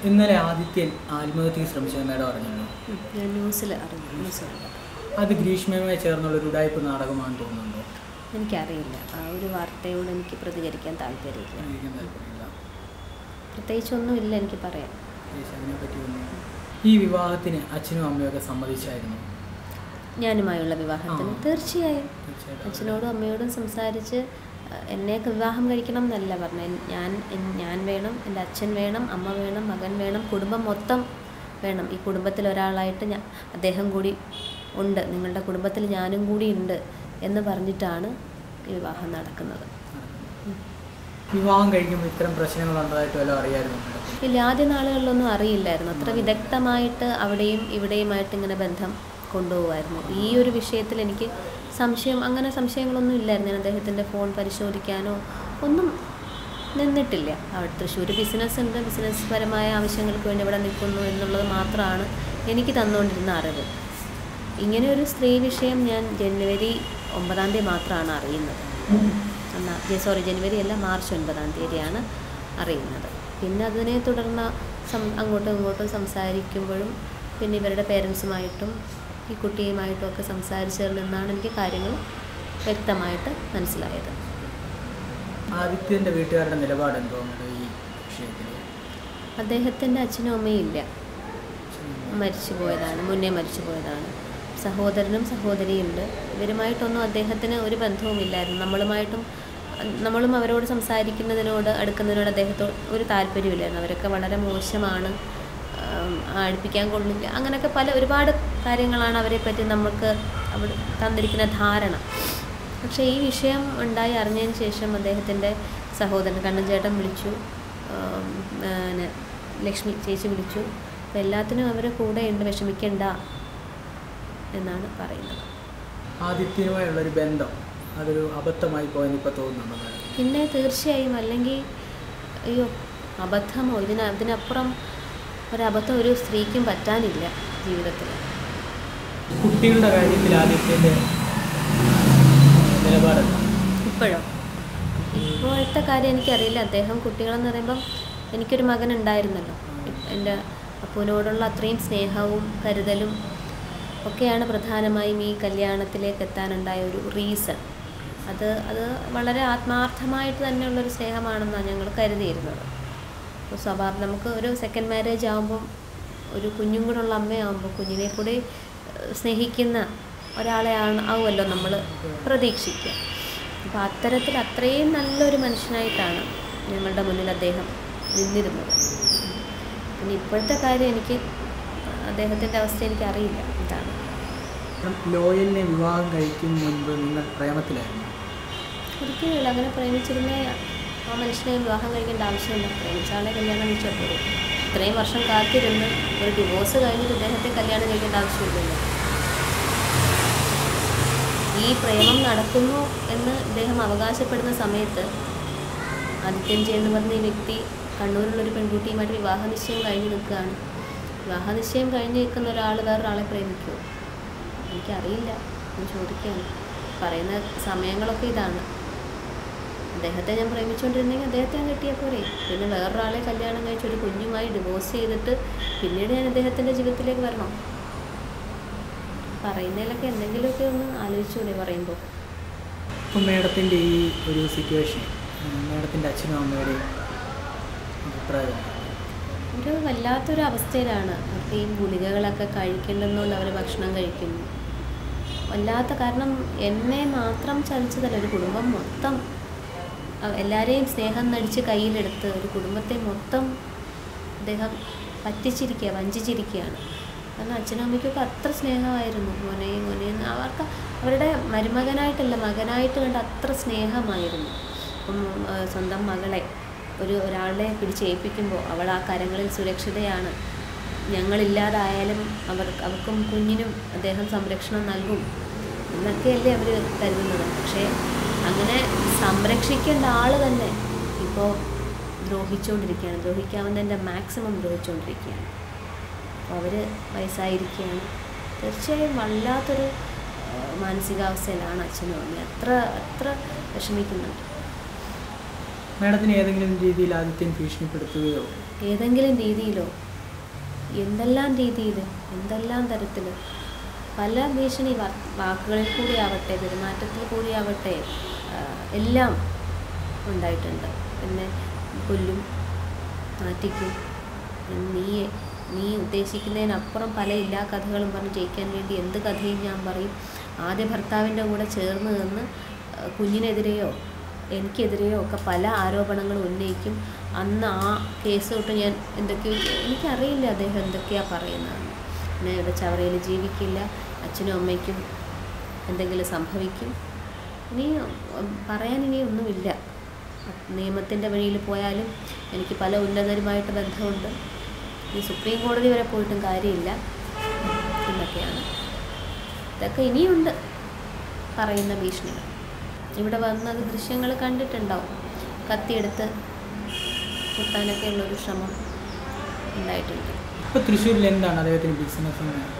ഇന്നലെ ആദിത്യൻ ആത്മഹത്യക്ക് ശ്രമിച്ചത് മേഡം അറിഞ്ഞല്ലോ ഉം, ഞാൻ ന്യൂസിൽ അറിഞ്ഞു ന്യൂസ് കണ്ടു അത് ഗ്രീഷ്മയുമായി ചേർന്നുള്ള ഒരു ഉടായ്പ നാടകമാണെന്ന് തോന്നുന്നുണ്ടോ എനിക്കറിയില്ല ആ ഒരു വാർത്തയോട് എനിക്ക് പ്രതികരിക്കാൻ താല്പര്യമില്ല എനിക്ക് താല്പര്യമില്ല പ്രത്യേകിച്ചൊന്നുമില്ല എനിക്ക് പറയാം ചേച്ചി അതിനെപ്പറ്റി ഒന്നും ഈ വിവാഹത്തിന് അച്ഛനും അമ്മയൊക്കെ സമ്മതിച്ചായിരുന്നു ഞാനുമായുള്ള വിവാഹത്തിന് ആ. തീർച്ചയായും തീർച്ചയായിട്ടും അച്ഛനോടും അമ്മയോടും സംസാരിച്ച് അഹ്, എന്നെയൊക്കെ വിവാഹം കഴിക്കണം എന്നല്ല പറഞ്ഞത് ഞാൻ എൻ- ഞാൻ വേണം എൻ്റെ അച്ഛൻ വേണം അമ്മ വേണം മകൻ വേണം കുടുംബം മൊത്തം വേണം ഈ കുടുംബത്തിൽ ഒരാളായിട്ട് ഞാൻ അദ്ദേഹം കൂടി ഉണ്ട് നിങ്ങളുടെ കുടുംബത്തിൽ ഞാനും കൂടി ഉണ്ട് എന്ന് പറഞ്ഞിട്ടാണ് ഈ വിവാഹം നടക്കുന്നത് വിവാഹം കഴിക്കുമ്പോൾ ഇത്തരം പ്രശ്നങ്ങൾ ഉണ്ടായിട്ട് വല്ലതും അറിയായിരുന്നു മേഡം ഇല്ല ആദ്യ നാളുകളിലൊന്നും അറിയില്ലായിരുന്നു അത്ര വിദഗ്ധമായിട്ട് അവിടെയും ഇവിടെയുമായിട്ട് ഇങ്ങനെ ബന്ധം കൊണ്ടുപോകുമായിരുന്നു ഈ ഒരു വിഷയത്തിൽ എനിക്ക് സംശയം അങ്ങനെ സംശയങ്ങളൊന്നും ഇല്ലായിരുന്നു ഞാൻ അദ്ദേഹത്തിൻ്റെ ഫോൺ പരിശോധിക്കാനോ ഒന്നും നിന്നിട്ടില്ല അവിടെ തൃശ്ശൂർ ബിസിനസ് ഉണ്ട് ബിസിനസ് പരമായ ആവശ്യങ്ങൾക്ക് വേണ്ടി ഇവിടെ നിൽക്കുന്നു എന്നുള്ളത് മാത്രമാണ് എനിക്ക് തന്നുകൊണ്ടിരുന്ന അറിവ് ഇങ്ങനെ ഒരു സ്ത്രീ വിഷയം ഞാൻ ജനുവരി ഒമ്പതാം തീയതി മാത്രമാണ് അറിയുന്നത് എന്നാ സോറി ജനുവരി അല്ല മാർച്ച് ഒൻപതാം തീയതിയാണ് അറിയുന്നത് പിന്നെ അതിനെ തുടർന്ന് സം അങ്ങോട്ടും ഇങ്ങോട്ടും സംസാരിക്കുമ്പോഴും പിന്നെ ഇവരുടെ പേരൻസുമായിട്ടും ഈ കുട്ടിയുമായിട്ടും ഒക്കെ സംസാരിച്ചതിൽ നിന്നാണ് എനിക്ക് കാര്യങ്ങൾ വ്യക്തമായിട്ട് മനസ്സിലായത് ആദിത്യൻ്റെ വീട്ടുകാരുടെ നിലപാട് എന്തോ മേഡം ഈ വിഷയത്തിൽ അദ്ദേഹത്തിൻ്റെ അച്ഛനും അമ്മയും ഇല്ല മരിച്ചു പോയതാണ് മുന്നേ മരിച്ചു പോയതാണ് സഹോദരനും സഹോദരിയുണ്ട് ഇവരുമായിട്ടൊന്നും അദ്ദേഹത്തിന് ഒരു ബന്ധവുമില്ലായിരുന്നു നമ്മളുമായിട്ടും നമ്മളും അവരോട് സംസാരിക്കുന്നതിനോട് അടുക്കുന്നതിനോട് അദ്ദേഹത്തോട് ഒരു താല്പര്യമില്ലായിരുന്നു അവരൊക്കെ വളരെ മോശമാണ് ആം, അടുപ്പിക്കാൻ കൊള്ളില്ല അങ്ങനെയൊക്കെ പല ഒരുപാട് കാര്യങ്ങളാണ് അവരെ പറ്റി നമുക്ക് അവിടെ തന്നിരിക്കുന്ന ധാരണ പക്ഷേ ഈ വിഷയം ഉണ്ടായി അറിഞ്ഞതിന് ശേഷം അദ്ദേഹത്തിൻ്റെ സഹോദരൻ കണ്ണൻ ചേട്ടൻ വിളിച്ചു ആം, പിന്നെ ലക്ഷ്മി ചേച്ചി വിളിച്ചു അപ്പോൾ എല്ലാത്തിനും അവരെ കൂടെ ഉണ്ട് വിഷമിക്കണ്ട എന്നാണ് പറയുന്നത് ആദിത്യനുമായുള്ളൊരു ബന്ധം അതൊരു അബദ്ധമായി പോയെന്ന് ഇപ്പോൾ തോന്നുന്നുണ്ടോ മേഡം പിന്നെ തീർച്ചയായും അല്ലെങ്കിൽ അയ്യോ അബദ്ധമോ ഇതിന് അതിനപ്പുറം ഒരബദ്ധം ഒരു സ്ത്രീക്കും പറ്റാനില്ല ജീവിതത്തിൽ കുട്ടികളുടെ കാര്യത്തിൽ ആദിത്യൻ്റെ നിലപാടെന്താണ് ഇപ്പോഴോ ഇപ്പോഴത്തെ കാര്യം എനിക്കറിയില്ല അദ്ദേഹം കുട്ടികളെന്ന് പറയുമ്പം എനിക്കൊരു മകൻ ഉണ്ടായിരുന്നല്ലോ എൻ്റെ അപ്പൂനോടുള്ള അത്രയും സ്നേഹവും കരുതലും ഒക്കെയാണ് പ്രധാനമായും ഈ കല്യാണത്തിലേക്ക് എത്താനുണ്ടായ ഒരു റീസൺ അത് അത് വളരെ ആത്മാർത്ഥമായിട്ട് തന്നെയുള്ളൊരു സ്നേഹമാണെന്നാണ് ഞങ്ങൾ കരുതിയിരുന്നത് അപ്പോൾ സ്വാഭാവികം നമുക്ക് ഒരു സെക്കൻഡ് മാരേജ് ആകുമ്പം ഒരു കുഞ്ഞും കൂടെ ഉള്ള അമ്മയാകുമ്പോൾ കുഞ്ഞിനെ കൂടി ഏഹ്, സ്നേഹിക്കുന്ന ഒരാളെ ആണ് ആവുമല്ലോ നമ്മൾ പ്രതീക്ഷിക്കുക അപ്പോൾ അത്തരത്തിൽ അത്രയും നല്ലൊരു മനുഷ്യനായിട്ടാണ് ഞങ്ങളുടെ മുന്നിൽ അദ്ദേഹം നിന്നിരുന്നത് പിന്നെ ഇപ്പോഴത്തെ കാര്യം എനിക്ക് അദ്ദേഹത്തിൻ്റെ അവസ്ഥ എനിക്കറിയില്ല എന്താണ് ലോയലിനെ വിവാഹം കഴിക്കും മുൻപ് നിങ്ങൾ പ്രേമത്തിലായിരുന്നു ഒരിക്കലുമില്ല അങ്ങനെ പ്രേമിച്ചിരുന്ന ആ മനുഷ്യനെ വിവാഹം കഴിക്കേണ്ട ആവശ്യമില്ല പ്രേമിച്ച ആളെ കല്യാണം കഴിച്ചാൽ പോലും ഇത്രയും വർഷം കാത്തിരുന്ന് ഒരു ഡിവോഴ്സ് കഴിഞ്ഞിട്ട് ഇദ്ദേഹത്തെ കല്യാണം കഴിക്കേണ്ട ആവശ്യമില്ലല്ലോ ഈ പ്രേമം നടക്കുന്നു എന്ന് ഇദ്ദേഹം അവകാശപ്പെടുന്ന സമയത്ത് ആദിത്യൻ ജെ എന്ന് പറഞ്ഞ ഈ വ്യക്തി കണ്ണൂരിലുള്ളൊരു പെൺകുട്ടിയുമായിട്ട് വിവാഹ നിശ്ചയം കഴിഞ്ഞ് നിൽക്കുകയാണ് വിവാഹ നിശ്ചയം കഴിഞ്ഞ് നിൽക്കുന്ന ഒരാൾ വേറൊരാളെ പ്രേമിക്കുമോ എനിക്കറിയില്ല ഞാൻ ചോദിക്കുകയാണ് പറയുന്ന സമയങ്ങളൊക്കെ ഇതാണ് അദ്ദേഹത്തെ ഞാൻ പ്രേമിച്ചുകൊണ്ടിരുന്നെങ്കിൽ അദ്ദേഹത്തെ ഞാൻ കെട്ടിയാൽ പോരെ പിന്നെ വേറൊരാളെ കല്യാണം കഴിച്ച് ഒരു കുഞ്ഞുമായി ഡിവോഴ്സ് ചെയ്തിട്ട് പിന്നീട് ഞാൻ അദ്ദേഹത്തിൻ്റെ ജീവിതത്തിലേക്ക് വരണം പറയുന്നതിലൊക്കെ എന്തെങ്കിലുമൊക്കെ ഒന്ന് ആലോചിച്ചുകൂടെ പറയുമ്പോൾ അപ്പം മേഡത്തിൻ്റെ ഈ ഒരു സിറ്റുവേഷൻ മേഡത്തിൻ്റെ അച്ഛനും അമ്മയുടെയും അഭിപ്രായം എന്താണ്? ഒരു വല്ലാത്തൊരു അവസ്ഥയിലാണ് അവർക്ക് ഈ ഗുളികകളൊക്കെ കഴിക്കേണ്ടുന്നതുകൊണ്ട് അവർ ഭക്ഷണം കഴിക്കുന്നു വല്ലാത്ത കാരണം എന്നെ മാത്രം ചതിച്ചതല്ല ഒരു കുടുംബം മൊത്തം അ- എല്ലാവരെയും സ്നേഹം നടിച്ച് കയ്യിലെടുത്ത് ഒരു കുടുംബത്തെ മൊത്തം അദ്ദേഹം പറ്റിച്ചിരിക്കുക വഞ്ചിച്ചിരിക്കുകയാണ് കാരണം അച്ഛനും അമ്മയ്ക്കൊക്കെ അത്ര സ്നേഹമായിരുന്നു മോനെ മോനെ എന്ന് അവർക്ക് അവരുടെ മരുമകനായിട്ടല്ല മകനായിട്ട് കണ്ട അത്ര സ്നേഹമായിരുന്നു അപ്പം ആ, സ്വന്തം മകളെ ഒരു ഒരാളെ പിടിച്ചേൽപ്പിക്കുമ്പോൾ അവൾ ആ കരങ്ങളിൽ സുരക്ഷിതയാണ് ഞങ്ങളില്ലാതായാലും അവർ അവർക്കും കുഞ്ഞിനും അദ്ദേഹം സംരക്ഷണം നൽകും എന്നൊക്കെയല്ലേ അവർ കരുതുന്നത് പക്ഷേ അങ്ങനെ സംരക്ഷിക്കേണ്ട ആൾ തന്നെ ഇപ്പോൾ ദ്രോഹിച്ചുകൊണ്ടിരിക്കുകയാണ് ദ്രോഹിക്കാവുന്നതിൻ്റെ മാക്സിമം ദ്രോഹിച്ചുകൊണ്ടിരിക്കുകയാണ് അപ്പോൾ അവർ വയസ്സായിരിക്കുകയാണ് തീർച്ചയായും വല്ലാത്തൊരു ആ, മാനസികാവസ്ഥയിലാണ് അച്ഛനും അമ്മയും അത്ര അത്ര വിഷമിക്കുന്നുണ്ട് മാഡത്തിന് ഏതെങ്കിലും രീതിയിൽ ആദിത്യൻ ഭീഷണിപ്പെടുത്തുകയോ ഏതെങ്കിലും രീതിയിലോ എന്തെല്ലാം രീതിയിൽ എന്തെല്ലാം തരത്തിൽ പല ഭീഷണി വാ- വാക്കുകളിൽ കൂടി ആവട്ടെ പെരുമാറ്റത്തിൽ കൂടി ആവട്ടെ ആ, എല്ലാം ഉണ്ടായിട്ടുണ്ട് പിന്നെ കൊല്ലും നാറ്റിക്കും നീ നീ ഉദ്ദേശിക്കുന്നതിനപ്പുറം പല ഇല്ലാ കഥകളും പറഞ്ഞ് ജയിക്കാൻ വേണ്ടി എന്ത് കഥയും ഞാൻ പറയും ആദ്യ ഭർത്താവിൻ്റെ കൂടെ ചേർന്ന് നിന്ന് ആ, കുഞ്ഞിനെതിരെയോ എനിക്കെതിരെയോ ഒക്കെ പല ആരോപണങ്ങളും ഉന്നയിക്കും അന്ന് ആ കേസ് തൊട്ട് ഞാൻ എന്തൊക്കെയോ എനിക്കറിയില്ല അദ്ദേഹം എന്തൊക്കെയാണ് പറയുന്നതെന്ന് പിന്നെ ഇവിടെ ചവറയിൽ ജീവിക്കില്ല അച്ഛനും അമ്മയ്ക്കും എന്തെങ്കിലും സംഭവിക്കും ഇനി ഉം, പറയാൻ ഇനി ഒന്നുമില്ല നിയമത്തിൻ്റെ വഴിയിൽ പോയാലും എനിക്ക് പല ഉന്നതരുമായിട്ട് ബന്ധമുണ്ട് ഈ സുപ്രീം കോടതി വരെ പോയിട്ടും കാര്യമില്ല എന്നൊക്കെയാണ് ഇതൊക്കെ ഇനിയുണ്ട് പറയുന്ന ഭീഷണികൾ ഇവിടെ വന്നത് ദൃശ്യങ്ങൾ കണ്ടിട്ടുണ്ടാവും കത്തിയെടുത്ത് കുത്താനൊക്കെ ഉള്ളൊരു ശ്രമം ഉണ്ടായിട്ടുണ്ട് ഇപ്പോൾ തൃശ്ശൂരിൽ എന്താണ് അദ്ദേഹത്തിന് ബിസിനസ് നടക്കുന്നത്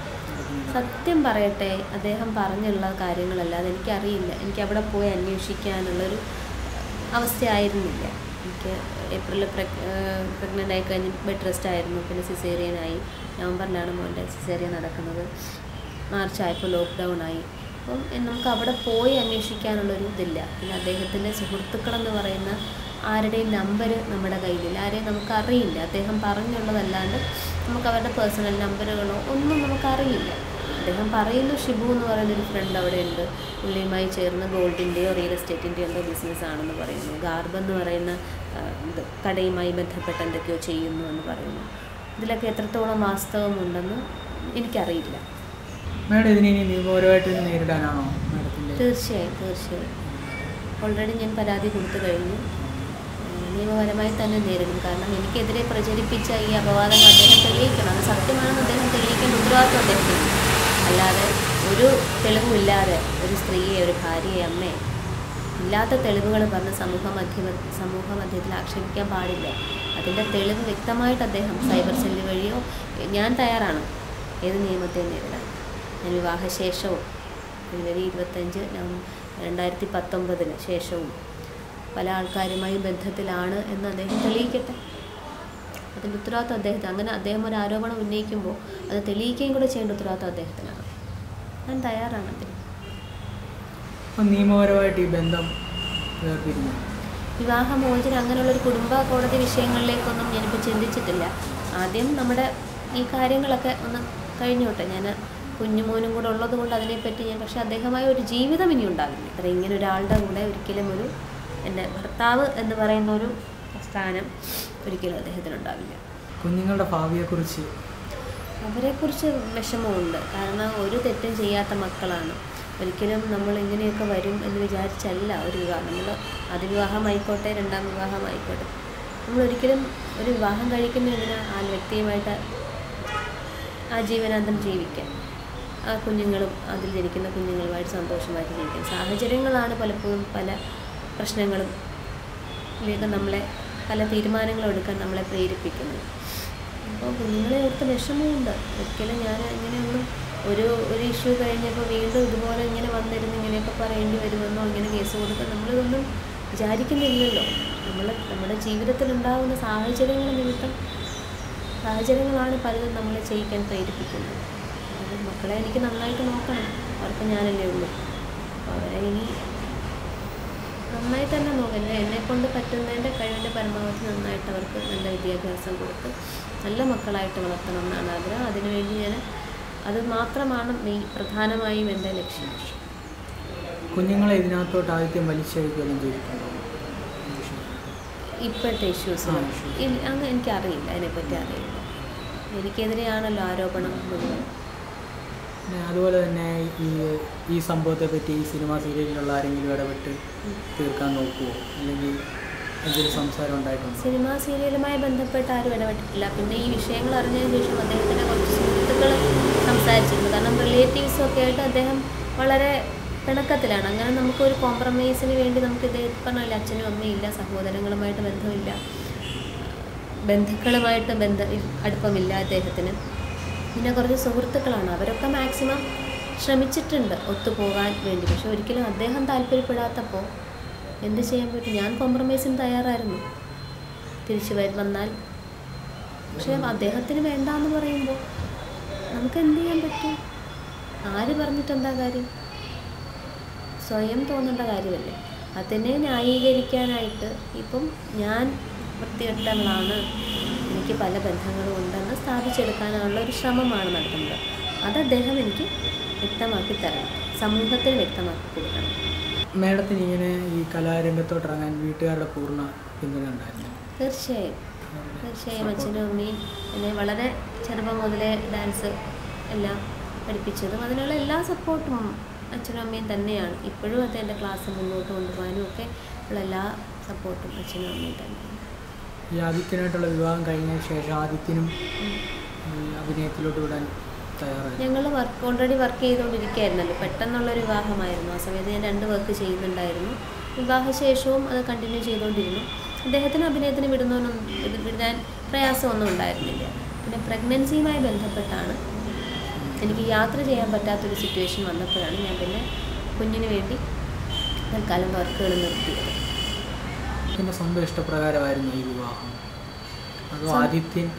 സത്യം പറയട്ടെ അദ്ദേഹം പറഞ്ഞുള്ള കാര്യങ്ങളല്ലാതെ എനിക്കറിയില്ല എനിക്ക് അവിടെ പോയി അന്വേഷിക്കാനുള്ളൊരു അവസ്ഥയായിരുന്നില്ല എനിക്ക് ഏപ്രിലിൽ പ്രഗ്നൻ്റ് ആയി കഴിഞ്ഞ് ബെഡ് റെസ്റ്റ് ആയിരുന്നു പിന്നെ സിസേറിയനായി നവംബറിലാണ് മോൻ്റെ സിസേറിയൻ നടക്കുന്നത് മാർച്ച് ആയപ്പോൾ ലോക്ക്ഡൗൺ ആയി അപ്പം എ- നമുക്ക് അവിടെ പോയി അന്വേഷിക്കാനുള്ളൊരു ഇതില്ല പിന്നെ അദ്ദേഹത്തിൻ്റെ സുഹൃത്തുക്കളെന്ന് പറയുന്ന ആരുടെയും നമ്പർ നമ്മുടെ കയ്യിലില്ല ആരെയും നമുക്ക് അറിയില്ല അദ്ദേഹം പറഞ്ഞുള്ളതല്ലാണ്ട് നമുക്ക് അവരുടെ പേഴ്സണൽ നമ്പറുകളോ ഒന്നും നമുക്കറിയില്ല അദ്ദേഹം പറയുന്നു ഷിബു എന്ന് പറയുന്ന ഒരു ഫ്രണ്ട് അവിടെ ഉണ്ട് പുള്ളിയുമായി ചേർന്ന് ഗോൾഡിൻ്റെയോ റിയൽ എസ്റ്റേറ്റിൻ്റെയോ എന്തോ ബിസിനസ് ആണെന്ന് പറയുന്നു ഗാർബ് എന്ന് പറയുന്ന ആ, ഇത് കടയുമായി ബന്ധപ്പെട്ട് എന്തൊക്കെയോ ചെയ്യുന്നു എന്ന് പറയുന്നു ഇതിലൊക്കെ എത്രത്തോളം വാസ്തവമുണ്ടെന്ന് എനിക്കറിയില്ല മാഡം ഇതിനെ ഇനി നിയമപരമായിട്ട് നേരിടാനാണോ മാഡത്തിൻ്റെ തീർച്ചയായും തീർച്ചയായും ഓൾറെഡി ഞാൻ പരാതി കൊടുത്തു കഴിഞ്ഞു ഏഹ് നിയമപരമായി തന്നെ നേരിടും കാരണം എനിക്കെതിരെ പ്രചരിപ്പിച്ച ഈ അപവാദങ്ങൾ അദ്ദേഹം തെളിയിക്കണം അത് സത്യമാണെന്ന് അദ്ദേഹം തെളിയിക്കേണ്ട ഉത്തരവാദിത്വം അദ്ദേഹത്തിന് അല്ലാതെ ഒരു തെളിവുമില്ലാതെ ഒരു സ്ത്രീയെ ഒരു ഭാര്യയെ അമ്മയെ ഇല്ലാത്ത തെളിവുകൾ പറഞ്ഞ് സമൂഹ മധ്യ സമൂഹ മധ്യത്തിൽ ആക്ഷേപിക്കാൻ പാടില്ല അതിൻ്റെ തെളിവ് വ്യക്തമായിട്ട് അദ്ദേഹം സൈബർ സെല്ല് വഴിയോ ഞാൻ തയ്യാറാണ് ഏത് നിയമത്തെ നേരിടാൻ ഞാൻ വിവാഹശേഷവും ജനുവരി ഇരുപത്തഞ്ച് നവം- രണ്ടായിരത്തി പത്തൊമ്പതിന് ശേഷവും പല ആൾക്കാരുമായി ബന്ധത്തിലാണ് എന്ന് അദ്ദേഹം തെളിയിക്കട്ടെ അതിൻ്റെ ഉത്തരവാദിത്വം അദ്ദേഹത്തിന് അങ്ങനെ അദ്ദേഹം ഒരു ആരോപണം ഉന്നയിക്കുമ്പോൾ അത് തെളിയിക്കുകയും കൂടെ ചെയ്യേണ്ട ഉത്തരവാദിത്വം അദ്ദേഹത്തിനാണ് ഞാൻ തയ്യാറാണ് അതിന് അപ്പം നിയമപരമായിട്ട് ഈ ബന്ധം വേർപിരിഞ്ഞു വിവാഹമോചനം അങ്ങനെയുള്ളൊരു കുടുംബ കോടതി വിഷയങ്ങളിലേക്കൊന്നും ഞാനിപ്പോൾ ചിന്തിച്ചിട്ടില്ല ആദ്യം നമ്മുടെ ഈ കാര്യങ്ങളൊക്കെ ഒന്ന് കഴിഞ്ഞോട്ടെ ഞാൻ കുഞ്ഞുമോനും കൂടെ ഉള്ളത് കൊണ്ട് അതിനെപ്പറ്റി ഞാൻ പക്ഷേ അദ്ദേഹമായ ഒരു ജീവിതം ഇനി ഉണ്ടാവില്ല അത്ര ഇങ്ങനെ ഒരാളുടെ കൂടെ ഒരിക്കലും ഒരു എൻ്റെ ഭർത്താവ് എന്ന് പറയുന്ന ഒരു സ്ഥാനം ഒരിക്കലും അദ്ദേഹത്തിനുണ്ടാവില്ല കുഞ്ഞുങ്ങളുടെ ഭാവിയെക്കുറിച്ച് അവരെക്കുറിച്ച് വിഷമമുണ്ട് കാരണം ഒരു തെറ്റും ചെയ്യാത്ത മക്കളാണ് ഒരിക്കലും നമ്മൾ ഇങ്ങനെയൊക്കെ വരും എന്ന് വിചാരിച്ചല്ല ഒരു വിവാഹം നമ്മൾ ആദ്യ വിവാഹമായിക്കോട്ടെ രണ്ടാം വിവാഹമായിക്കോട്ടെ നമ്മൾ ഒരിക്കലും ഒരു വിവാഹം കഴിക്കുന്നതിന് ആ വ്യക്തിയുമായിട്ട് ആ ജീവനാന്തം ജീവിക്കാൻ ആ കുഞ്ഞുങ്ങളും അതിൽ ജനിക്കുന്ന കുഞ്ഞുങ്ങളുമായിട്ട് സന്തോഷമായിട്ട് ജീവിക്കാൻ സാഹചര്യങ്ങളാണ് പലപ്പോഴും പല പ്രശ്നങ്ങളും ഇതിലേക്ക് നമ്മളെ പല തീരുമാനങ്ങളും എടുക്കാൻ നമ്മളെ പ്രേരിപ്പിക്കുന്നത് അപ്പോൾ കുഞ്ഞുങ്ങളെ ഓർത്ത് വിഷമമുണ്ട് ഒരിക്കലും ഞാൻ ഇങ്ങനെയൊന്നും ഒരു ഒരു ഇഷ്യൂ കഴിഞ്ഞപ്പോൾ വീണ്ടും ഇതുപോലെ ഇങ്ങനെ വന്നിരുന്ന് ഇങ്ങനെയൊക്കെ പറയേണ്ടി വരുമെന്നോ ഇങ്ങനെ കേസ് കൊടുക്കാൻ നമ്മളിതൊന്നും വിചാരിക്കുന്നില്ലല്ലോ നമ്മൾ നമ്മുടെ ജീവിതത്തിൽ ഉണ്ടാകുന്ന സാഹചര്യങ്ങൾ നിമിത്തം സാഹചര്യങ്ങളാണ് പലതും നമ്മളെ ചെയ്യിക്കാൻ പ്രേരിപ്പിക്കുന്നത് അത് മക്കളെ എനിക്ക് നന്നായിട്ട് നോക്കണം അവർക്ക് ഞാനല്ലേ ഉള്ളൂ അപ്പോൾ അവരെ ഇനി നന്നായി തന്നെ നോക്കണം എന്നെ കൊണ്ട് പറ്റുന്നതിൻ്റെ കഴിവിൻ്റെ പരമാവധി നന്നായിട്ട് അവർക്ക് നല്ല വിദ്യാഭ്യാസം കൊടുത്ത് നല്ല മക്കളായിട്ട് വളർത്തണം എന്നാണ് ആഗ്രഹം അതിനുവേണ്ടി ഞാൻ അത് മാത്രമാണ് മെയ് പ്രധാനമായും എൻ്റെ ലക്ഷ്യം കുഞ്ഞുങ്ങളെ ഇതിനകത്തോട്ട് ആദ്യം വലിച്ചഴിക്കുകയെല്ലാം ചെയ്തിട്ടുണ്ടോ ഇപ്പോഴത്തെ ഇഷ്യൂസ് ആ, issues. അങ്ങ് എനിക്കറിയില്ല അതിനെപ്പറ്റി അറിയില്ല എനിക്കെതിരെയാണല്ലോ ആരോപണം മുഴുവൻ പിന്നെ അതുപോലെ തന്നെ ഈ ഈ സംഭവത്തെ പറ്റി ഈ സിനിമ സീരിയലിലുള്ള ആരെങ്കിലും ഇടപെട്ട് തീർക്കാൻ നോക്കുമോ അല്ലെങ്കിൽ എന്തെങ്കിലും സംസാരം ഉണ്ടായിട്ടുണ്ടോ സിനിമാ സീരിയലുമായി ബന്ധപ്പെട്ട് ആരും ഇടപെട്ടിട്ടില്ല പിന്നെ ഈ വിഷയങ്ങൾ അറിഞ്ഞതിന് ശേഷം അദ്ദേഹത്തിൻ്റെ കുറച്ച് സുഹൃത്തുക്കൾ സംസാരിച്ചിരുന്നു കാരണം റിലേറ്റീവ്സും ഒക്കെ ആയിട്ട് അദ്ദേഹം വളരെ പിണക്കത്തിലാണ് അങ്ങനെ നമുക്കൊരു കോംപ്രമൈസിന് വേണ്ടി നമുക്ക് ഇദ്ദേഹം പറഞ്ഞില്ല അച്ഛനും അമ്മയും ഇല്ല സഹോദരങ്ങളുമായിട്ട് ബന്ധമില്ല ബന്ധുക്കളുമായിട്ട് ബന്ധ അടുപ്പമില്ല അദ്ദേഹത്തിന് പിന്നെ കുറച്ച് സുഹൃത്തുക്കളാണ് അവരൊക്കെ മാക്സിമം ശ്രമിച്ചിട്ടുണ്ട് ഒത്തുപോകാൻ വേണ്ടി പക്ഷെ ഒരിക്കലും അദ്ദേഹം താല്പര്യപ്പെടാത്തപ്പോൾ എന്ത് ചെയ്യാൻ പറ്റും ഞാൻ കോംപ്രമൈസിന് തയ്യാറായിരുന്നു തിരിച്ചു വരും വന്നാൽ പക്ഷേ അദ്ദേഹത്തിന് വേണ്ടാന്ന് പറയുമ്പോൾ നമുക്ക് എന്ത് ചെയ്യാൻ പറ്റും ആര് പറഞ്ഞിട്ട് എന്താ കാര്യം സ്വയം തോന്നേണ്ട കാര്യമല്ലേ അതിനെ ന്യായീകരിക്കാനായിട്ട് ഇപ്പം ഞാൻ വൃത്തികെട്ടവളാണ് എനിക്ക് പല ബന്ധങ്ങളും ഉണ്ടെന്ന് സ്ഥാപിച്ചെടുക്കാനുള്ള ഒരു ശ്രമമാണ് നടത്തുന്നത് അത് അദ്ദേഹം എനിക്ക് വ്യക്തമാക്കി തരണം സമൂഹത്തിന് വ്യക്തമാക്കി കൊടുക്കണം മേഡത്തിന് ഇങ്ങനെ ഈ കലാരംഗത്തോട്ട് ഇറങ്ങാൻ വീട്ടുകാരുടെ പൂർണ്ണ പിന്തുണ ഉണ്ടായിരുന്നു തീർച്ചയായും തീർച്ചയായും അച്ഛനും അമ്മയും എന്നെ വളരെ ചെറുപ്പം മുതലേ ഡാൻസ് എല്ലാം പഠിപ്പിച്ചതും അതിനുള്ള എല്ലാ സപ്പോർട്ടും അച്ഛനും അമ്മയും തന്നെയാണ് ഇപ്പോഴും അത് എൻ്റെ ക്ലാസ് മുന്നോട്ട് കൊണ്ടുപോകാനും ഒക്കെ ഉള്ള എല്ലാ സപ്പോർട്ടും അച്ഛനും അമ്മയും തന്നെയാണ് ഈ ആദിത്യനായിട്ടുള്ള വിവാഹം കഴിഞ്ഞ ശേഷം ആദിത്യനും ഉം. ഈ അഭിനയത്തിലോട്ട് വിടാൻ തയ്യാറായി ഞങ്ങൾ വർക്ക് ഓൾറെഡി വർക്ക് ചെയ്തുകൊണ്ടിരിക്കുകയായിരുന്നല്ലോ പെട്ടെന്നുള്ളൊരു വിവാഹമായിരുന്നു ആ സമയത്ത് ഞാൻ രണ്ട് വർക്ക് ചെയ്യുന്നുണ്ടായിരുന്നു വിവാഹശേഷവും അത് കണ്ടിന്യൂ ചെയ്തുകൊണ്ടിരുന്നു അദ്ദേഹത്തിന് അഭിനയത്തിന് വിടുന്നതിനൊന്നും ഇത് വിടാൻ പ്രയാസമൊന്നും ഉണ്ടായിരുന്നില്ല പിന്നെ പ്രഗ്നൻസിയുമായി ബന്ധപ്പെട്ടാണ് എനിക്ക് യാത്ര ചെയ്യാൻ പറ്റാത്തൊരു സിറ്റുവേഷൻ വന്നപ്പോഴാണ് ഞാൻ പിന്നെ കുഞ്ഞിന് വേണ്ടി തൽക്കാലം വർക്കുകൾ നിർത്തിയത് പിന്നെ സ്വന്തം ഇഷ്ടപ്രകാരമായിരുന്നു ഈ വിവാഹം അതോ സ്വ- ആദിത്യൻ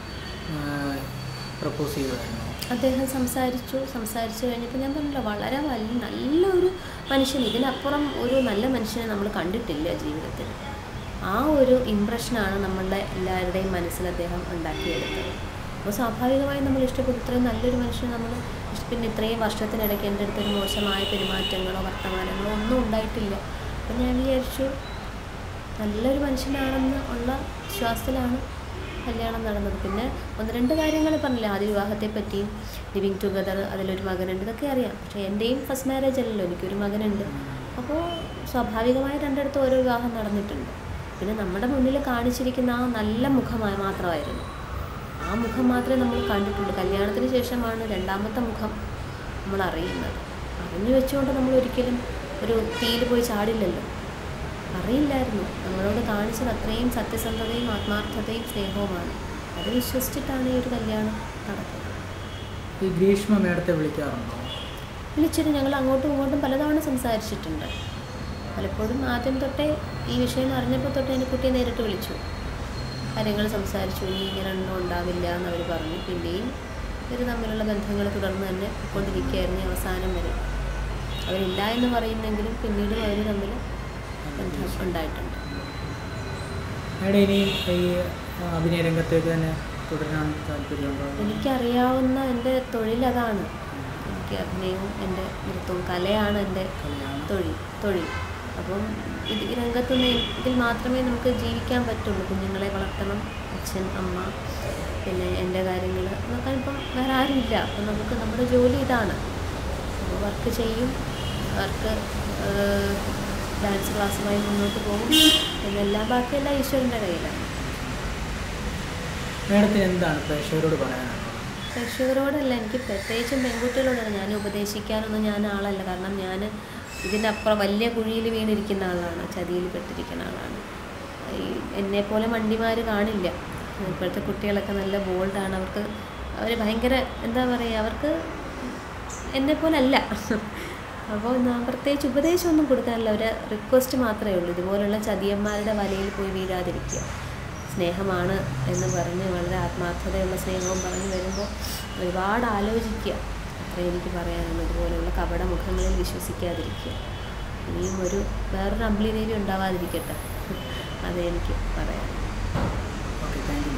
പ്രപ്പോസ് ചെയ്തതായിരുന്നു അദ്ദേഹം സംസാരിച്ചു സംസാരിച്ചു കഴിഞ്ഞപ്പോൾ ഞാൻ പറഞ്ഞല്ലോ വളരെ വലിയ നല്ലൊരു മനുഷ്യൻ ഇതിനപ്പുറം ഒരു നല്ല മനുഷ്യനെ നമ്മൾ കണ്ടിട്ടില്ല ജീവിതത്തിൽ ആ ഒരു ഇമ്പ്രഷനാണ് നമ്മളുടെ എല്ലാവരുടെയും മനസ്സിൽ അദ്ദേഹം ഉണ്ടാക്കിയെടുത്തത് അപ്പോൾ സ്വാഭാവികമായും നമ്മൾ ഇഷ്ടപ്പെട്ടു ഇത്രയും നല്ലൊരു മനുഷ്യനെ നമ്മൾ ഇഷ്- പിന്നെ ഇത്രയും വർഷത്തിനിടയ്ക്ക് എൻ്റെ അടുത്ത് ഒരു മോശമായ പെരുമാറ്റങ്ങളോ വർത്തമാനങ്ങളോ ഒന്നും ഉണ്ടായിട്ടില്ല അപ്പം ഞാൻ വിചാരിച്ചു നല്ലൊരു മനുഷ്യനാണെന്ന് ഉള്ള വിശ്വാസത്തിലാണ് കല്യാണം നടന്നത് പിന്നെ ഒന്ന് രണ്ട് കാര്യങ്ങൾ പറഞ്ഞില്ല ആദ്യ വിവാഹത്തെ പറ്റിയും ലിവിങ് ടുഗദർ അതിലൊരു മകനുണ്ട് ഇതൊക്കെ അറിയാം പക്ഷേ എൻ്റെയും ഫസ്റ്റ് മാരേജ് അല്ലല്ലോ എനിക്കൊരു മകനുണ്ട് അപ്പോൾ സ്വാഭാവികമായി രണ്ടിടത്തും ഓരോ വിവാഹം നടന്നിട്ടുണ്ട് പിന്നെ നമ്മുടെ മുന്നിൽ കാണിച്ചിരിക്കുന്ന ആ നല്ല മുഖമായി മാത്രമായിരുന്നു ആ മുഖം മാത്രമേ നമ്മൾ കണ്ടിട്ടുള്ളൂ കല്യാണത്തിന് ശേഷമാണ് രണ്ടാമത്തെ മുഖം നമ്മൾ അറിയുന്നത് അറിഞ്ഞു വെച്ചുകൊണ്ട് നമ്മൾ ഒരിക്കലും ഒരു തീയിൽ പോയി ചാടില്ലല്ലോ അറിയില്ലായിരുന്നു നമ്മളോട് കാണിച്ചത് അത്രയും സത്യസന്ധതയും ആത്മാർത്ഥതയും സ്നേഹവുമാണ് അത് വിശ്വസിച്ചിട്ടാണ് ഈ ഒരു കല്യാണം നടക്കുന്നത് ഈ ഗ്രീഷ്മ മേഡത്തെ വിളിക്കാറുണ്ടോ വിളിച്ചിട്ട് ഞങ്ങൾ അങ്ങോട്ടും ഇങ്ങോട്ടും പലതവണ സംസാരിച്ചിട്ടുണ്ട് പലപ്പോഴും ആദ്യം തൊട്ടേ ഈ വിഷയം അറിഞ്ഞപ്പോൾ തൊട്ടേ എനിക്ക് കുട്ടിയെ നേരിട്ട് വിളിച്ചു കാര്യങ്ങൾ സംസാരിച്ചു ഇനി ഇങ്ങനെ ഒന്നും ഉണ്ടാവില്ല എന്നവർ പറഞ്ഞു പിന്നെയും ഇവർ തമ്മിലുള്ള ബന്ധങ്ങൾ തുടർന്ന് തന്നെ കൊണ്ടിരിക്കുകയായിരുന്നു ഈ അവസാനം വരെ അവരില്ല എന്ന് പറയുന്നെങ്കിലും പിന്നീടും അവർ തമ്മിൽ ബന്ധം ഉണ്ടായിട്ടുണ്ട് മേഡം ഇനി ഈ അഭിനയ രംഗത്തേക്ക് തന്നെ തുടരാൻ താല്പര്യമുണ്ടോ എനിക്കറിയാവുന്ന എൻ്റെ തൊഴിലതാണ് എനിക്ക് അഭിനയവും എൻ്റെ നൃത്തവും കലയാണ് എൻ്റെ കല്യാണം തൊഴിൽ തൊഴിൽ അപ്പം ഇത് ഈ രംഗത്ത് നിന്ന് ഇതിൽ മാത്രമേ നമുക്ക് ജീവിക്കാൻ പറ്റുള്ളൂ കുഞ്ഞുങ്ങളെ വളർത്തണം അച്ഛൻ അമ്മ പിന്നെ എൻ്റെ കാര്യങ്ങൾ നോക്കാൻ ഇപ്പം വേറെ ആരുമില്ല അപ്പം നമുക്ക് നമ്മുടെ ജോലി ഇതാണ് അപ്പോൾ വർക്ക് ചെയ്യും വർക്ക് ഡാൻസ് ക്ലാസ്സുമായി മുന്നോട്ട് പോകും എന്നെല്ലാം ബാക്കിയെല്ലാം ഈശ്വരൻ്റെ കയ്യിലാണ് മേഡത്തിന് എന്താണ് പ്രേക്ഷകരോട് പറയാനുള്ളത് പ്രേക്ഷകരോടല്ല എനിക്ക് പ്രത്യേകിച്ചും പെൺകുട്ടികളോടാണ് ഞാൻ ഉപദേശിക്കാനൊന്നും ഞാൻ ആളല്ല കാരണം ഞാൻ ഇതിനപ്പുറം വലിയ കുഴിയിൽ വീണിരിക്കുന്ന ആളാണ് ചതിയിൽ പെട്ടിരിക്കുന്ന ആളാണ് ഈ എന്നെപ്പോലെ മണ്ടിമാർ കാണില്ല ഇപ്പോഴത്തെ കുട്ടികളൊക്കെ നല്ല ബോൾഡാണ് അവർക്ക് അവർ ഭയങ്കര എന്താ പറയുക അവർക്ക് എന്നെപ്പോലെ അല്ല അപ്പോൾ ഞാൻ പ്രത്യേകിച്ച് ഉപദേശമൊന്നും കൊടുക്കാനില്ല ഒരു റിക്വസ്റ്റ് മാത്രമേ ഉള്ളൂ ഇതുപോലുള്ള ചതിയന്മാരുടെ വലയിൽ പോയി വീഴാതിരിക്കുക സ്നേഹമാണ് എന്ന് പറഞ്ഞ് വളരെ ആത്മാർത്ഥതയുള്ള സ്നേഹവും പറഞ്ഞ് വരുമ്പോൾ ഒരുപാട് ആലോചിക്കുക അത്രേ എനിക്ക് പറയാനുള്ളൂ ഇതുപോലെയുള്ള കപട മുഖങ്ങളിൽ വിശ്വസിക്കാതിരിക്കുക ഇനിയും ഒരു വേറൊരു അമ്പിളിദേവി ഉണ്ടാവാതിരിക്കട്ടെ അതേ എനിക്ക് പറയാം ഓക്കെ താങ്ക്